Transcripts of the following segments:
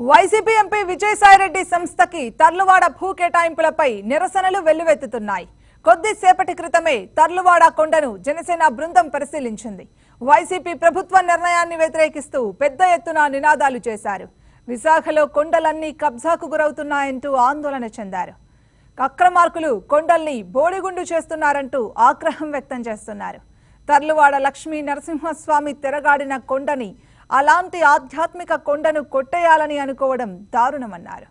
YCP MP Vijayasai Reddy సంస్థకి తర్లువాడ భూ కేటాయింపులపై నిరసనలు వెల్లువెత్తుతున్నాయి కొద్దిసేపటి క్రితమే తర్లువాడ కొండను జనసేన బృందం పరిశీలించింది వైసీపీ ప్రభుత్వ నిర్ణయాన్ని వ్యతిరేకిస్తూ పెద్ద ఎత్తున నినాదాలు చేశారు విశాఖలో కొండలన్నీ కబ్జాకు గురవుతున్నాయంటూ ఆందోళన చెందారు అక్రమార్కులు కొండల్ని బోడిగుండు చేస్తున్నారంటూ ఆగ్రహం వ్యక్తం చేస్తున్నారు తర్లువాడ లక్ష్మీ నరసింహస్వామి తెరగాడిన కొండని అలాంటి ఆధ్యాత్మిక కొండను కొట్టేయాలని అనుకోవడం దారుణమన్నారు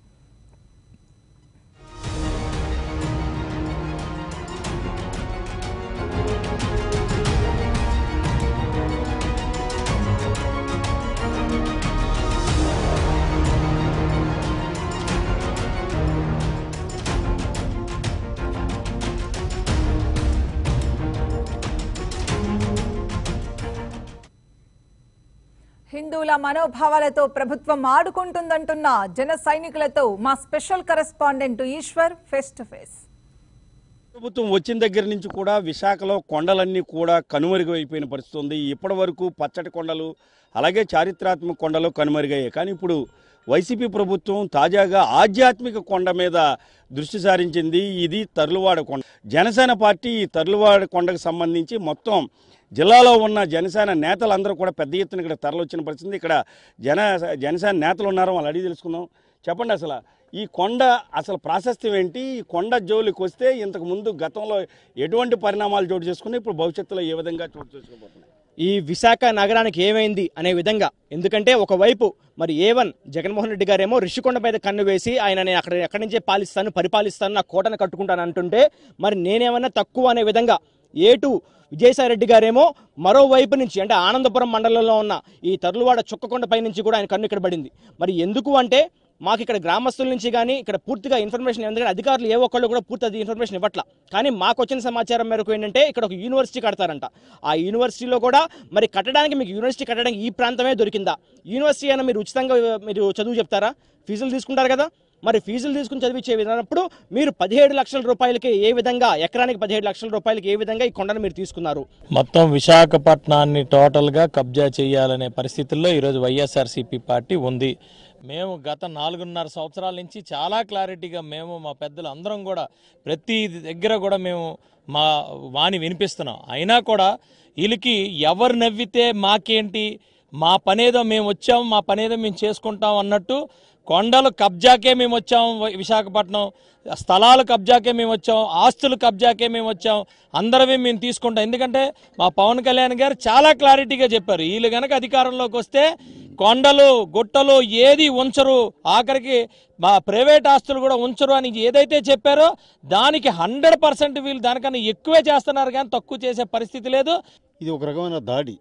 హిందువుల మనోభావాలతో ప్రభుత్వం ఆడుకుంటుందంటున్న జన సైనికులతో మా special correspondent Eshwar face to face ప్రభుత్వం వచ్చిన దగ్గర నుంచి కూడా విశాఖలో కొండలన్నీ కూడా కనుమరుగైపోయిన పరిస్థితి ఉంది ఇప్పటి వరకు పచ్చటి కొండలు అలాగే చారిత్రాత్మక కొండలు కనుమరుగయ్యాయి కానీ ఇప్పుడు వైసీపీ ప్రభుత్వం తాజాగా ఆధ్యాత్మిక కొండ మీద దృష్టి సారించింది ఇది తర్లువాడ కొండ జనసేన పార్టీ ఈ తర్లువాడ కొండకు సంబంధించి మొత్తం జిల్లాలో ఉన్న జనసేన నేతలందరూ కూడా పెద్ద ఎత్తున ఇక్కడ తరలివచ్చిన పరిస్థితి ఇక్కడ జన జనసేన నేతలు ఉన్నారు వాళ్ళు అడిగి తెలుసుకుందాం చెప్పండి అసలు ఈ కొండ అసలు ప్రాశస్త్యం ఏంటి ఈ కొండ జోలికి వస్తే ఇంతకు ముందు గతంలో ఎటువంటి పరిణామాలు చోటు చేసుకుని ఇప్పుడు భవిష్యత్తులో ఏ విధంగా చోటు చేసుకోబోతున్నాయి ఈ విశాఖ నగరానికి ఏమైంది అనే విధంగా ఎందుకంటే ఒకవైపు మరి ఏ వన్ జగన్మోహన్ రెడ్డి గారేమో రిషికొండ మీద కన్ను వేసి ఆయన నేను అక్కడ ఎక్కడి నుంచే పాలిస్తాను పరిపాలిస్తాను నా కోటను కట్టుకుంటాను అంటుంటే మరి నేనేమన్నా తక్కువ అనే విధంగా ఏ టూ విజయసాయి రెడ్డి గారేమో మరోవైపు నుంచి అంటే ఆనందపురం మండలంలో ఉన్న ఈ తర్లువాడ చుక్కకొండ పై నుంచి కూడా ఆయన కన్ను ఇక్కడ పడింది మరి ఎందుకు అంటే మాకు ఇక్కడ గ్రామస్తుల నుంచి కానీ ఇక్కడ పూర్తిగా ఇన్ఫర్మేషన్ ఎందుకంటే అధికారులు ఏ ఒక్కళ్ళు కూడా పూర్తి అది ఇన్ఫర్మేషన్ ఇవ్వట్ల కానీ మాకు వచ్చిన సమాచారం మేరకు ఏంటంటే ఇక్కడ ఒక యూనివర్సిటీ కడతారంట ఆ యూనివర్సిటీలో కూడా మరి కట్టడానికి మీకు యూనివర్సిటీ కట్టడానికి ఈ ప్రాంతమే దొరికిందా యూనివర్సిటీ అయినా మీరు ఉచితంగా మీరు చదువు చెప్తారా ఫీజులు తీసుకుంటారు కదా మరి ఫీజులు తీసుకుని చదివించే విధానప్పుడు మీరు పదిహేడు లక్షల రూపాయలకి ఏ విధంగా ఎకరానికి పదిహేడు లక్షల రూపాయలకి ఏ విధంగా ఈ కొండను మీరు తీసుకున్నారు మొత్తం విశాఖపట్నాన్ని టోటల్గా కబ్జా చేయాలనే పరిస్థితుల్లో ఈరోజు వైఎస్ఆర్సీపీ పార్టీ ఉంది మేము గత నాలుగున్నర సంవత్సరాల నుంచి చాలా క్లారిటీగా మేము మా పెద్దలు అందరం కూడా ప్రతి దగ్గర కూడా మేము మా వాణి వినిపిస్తున్నాం అయినా కూడా వీళ్ళకి ఎవరు నవ్వితే మాకేంటి మా పనేదో మేము వచ్చాం మా పనేదో మేము చేసుకుంటాం అన్నట్టు కొండలు కబ్జాకే మేము వచ్చాం వి- విశాఖపట్నం స్థలాలు కబ్జాకే మేము వచ్చాం ఆస్తులు కబ్జాకే మేము వచ్చాం అందరవి మేము తీసుకుంటాం ఎందుకంటే మా పవన్ కళ్యాణ్ గారు చాలా క్లారిటీగా చెప్పారు వీళ్ళు గనక అధికారంలోకి వస్తే కొండలు గుట్టలు ఏది ఉంచరు ఆఖరికి మా ప్రైవేట్ ఆస్తులు కూడా ఉంచరు అని ఏదైతే చెప్పారో దానికి హండ్రెడ్ పర్సెంట్ వీళ్ళు దానికన్నా ఎక్కువే చేస్తున్నారు కానీ తక్కువ చేసే పరిస్థితి లేదు ఇది ఒక రకమైన దాడి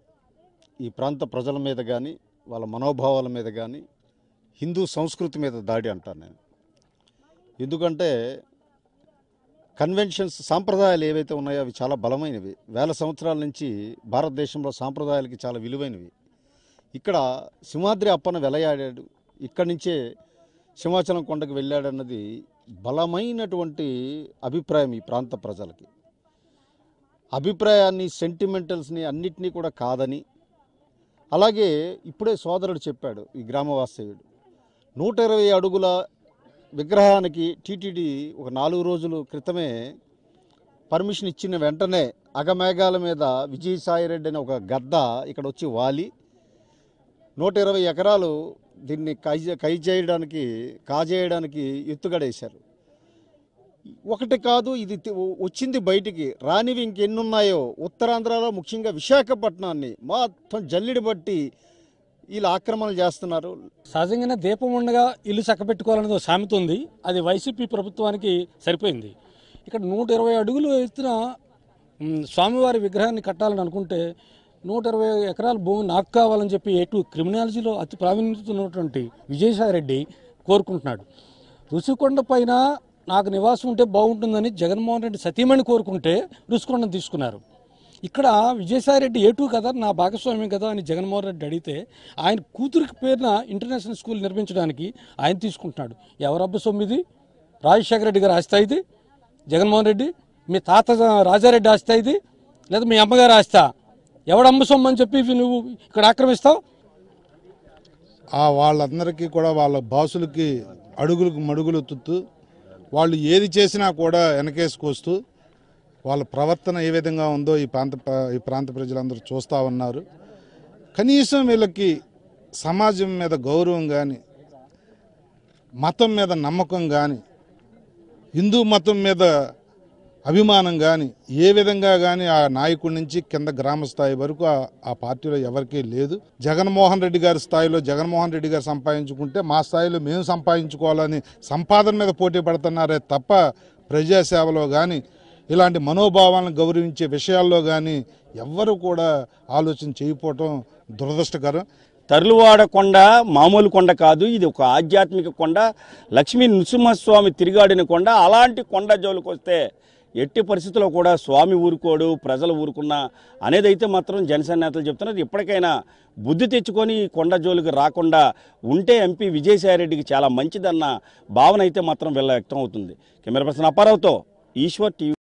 ఈ ప్రాంత ప్రజల మీద కానీ వాళ్ళ మనోభావాల మీద కానీ హిందూ సంస్కృతి మీద దాడి అంటాను నేను ఎందుకంటే కన్వెన్షన్స్ సాంప్రదాయాలు ఏవైతే ఉన్నాయో అవి చాలా బలమైనవి వేల సంవత్సరాల నుంచి భారతదేశంలో సాంప్రదాయాలకి చాలా విలువైనవి ఇక్కడ సింహాద్రి అప్పన వెలయాడాడు ఇక్కడి నుంచే సింహాచలం కొండకు వెళ్ళాడన్నది బలమైనటువంటి అభిప్రాయం ఈ ప్రాంత ప్రజలకి అభిప్రాయాన్ని సెంటిమెంటల్స్ని అన్నిటినీ కూడా కాదని అలాగే ఇప్పుడే సోదరుడు చెప్పాడు ఈ గ్రామవాస్తవ్యుడు నూట ఇరవై అడుగుల విగ్రహానికి టీటీడీ ఒక నాలుగు రోజుల క్రితమే పర్మిషన్ ఇచ్చిన వెంటనే అగమేఘాల మీద విజయసాయిరెడ్డి అనే ఒక గద్ద ఇక్కడ వచ్చి వాలి నూట ఇరవై ఎకరాలు దీన్ని కై కై చేయడానికి కాజేయడానికి ఎత్తుగడేశారు ఒకటి కాదు ఇది తి- వచ్చింది బయటికి రానివి ఇంకెన్నున్నాయో ఉత్తరాంధ్రలో ముఖ్యంగా విశాఖపట్నాన్ని మొత్తం జల్లిడి బట్టి వీళ్ళు ఆక్రమణలు చేస్తున్నారు సహజంగానే దీపం ఉండగా ఇల్లు చక్కబెట్టుకోవాలనేది ఒక సామెత ఉంది అది వైసీపీ ప్రభుత్వానికి సరిపోయింది ఇక్కడ నూట ఇరవై అడుగులు ఎత్తున మ్, స్వామివారి విగ్రహాన్ని కట్టాలని అనుకుంటే నూట ఇరవై ఎకరాల భూమి నాకు కావాలని చెప్పి ఎటు క్రిమినాలజీలో అతి ప్రావీణ్యత ఉన్నటువంటి విజయసాయి రెడ్డి కోరుకుంటున్నాడు రుషికొండ పైన నాకు నివాసం ఉంటే బాగుంటుందని జగన్మోహన్ రెడ్డి సతీమణి కోరుకుంటే రుషికొండను తీసుకున్నారు ఇక్కడ విజయసాయిరెడ్డి ఏటూ కదా నా భాగస్వామ్యం కదా అని జగన్మోహన్ రెడ్డి అడిగితే ఆయన కూతురికి పేరున ఇంటర్నేషనల్ స్కూల్ నిర్మించడానికి ఆయన తీసుకుంటున్నాడు ఎవరబ్బ సొమ్మిది రాజశేఖర రెడ్డి గారు ఆస్తా ఇది జగన్మోహన్ రెడ్డి మీ తాత రాజారెడ్డి ఆస్తా ఇది లేదా మీ అమ్మగారు ఆస్తా ఎవడమ్మ సొమ్ము అని చెప్పి ఇవి నువ్వు ఇక్కడ ఆక్రమిస్తావు ఆ వాళ్ళందరికీ కూడా వాళ్ళ బాసులకి అడుగులకు మడుగులు తుత్తూ వాళ్ళు ఏది చేసినా కూడా వెనకేసుకొస్తూ వాళ్ళ ప్రవర్తన ఏ విధంగా ఉందో ఈ ప్రాంత ఈ ప్రాంత ప్రజలందరూ చూస్తూ ఉన్నారు కనీసం వీళ్ళకి సమాజం మీద గౌరవం కానీ మతం మీద నమ్మకం కానీ హిందూ మతం మీద అభిమానం కానీ ఏ విధంగా కానీ ఆ నాయకుడి నుంచి కింద గ్రామ స్థాయి వరకు ఆ- ఆ పార్టీలో ఎవరికీ లేదు జగన్మోహన్ రెడ్డి గారి స్థాయిలో జగన్మోహన్ రెడ్డి గారు సంపాదించుకుంటే మా స్థాయిలో మేము సంపాదించుకోవాలని సంపాదన మీద పోటీ పడుతున్నారే తప్ప ప్రజాసేవలో కానీ ఇలాంటి మనోభావాలను గౌరవించే విషయాల్లో కానీ ఎవ్వరు కూడా ఆలోచన చేయకపోవటం దురదృష్టకరం తర్లువాడ కొండ మామూలు కొండ కాదు ఇది ఒక ఆధ్యాత్మిక కొండ లక్ష్మీ నృసింహస్వామి తిరిగాడిన కొండ అలాంటి కొండ జోలికి వస్తే ఎట్టి పరిస్థితుల్లో కూడా స్వామి ఊరుకోడు ప్రజలు ఊరుకున్నా అనేది అయితే మాత్రం జనసేన నేతలు చెప్తున్నారు ఇప్పటికైనా బుద్ధి తెచ్చుకొని ఈ కొండ జోలికి రాకుండా ఉంటే ఎంపీ విజయసాయిరెడ్డికి చాలా మంచిదన్న భావన అయితే మాత్రం వీళ్ళ వ్యక్తం అవుతుంది కెమెరా పర్సన్ అప్పారావుతో ఈశ్వర్ టీవీ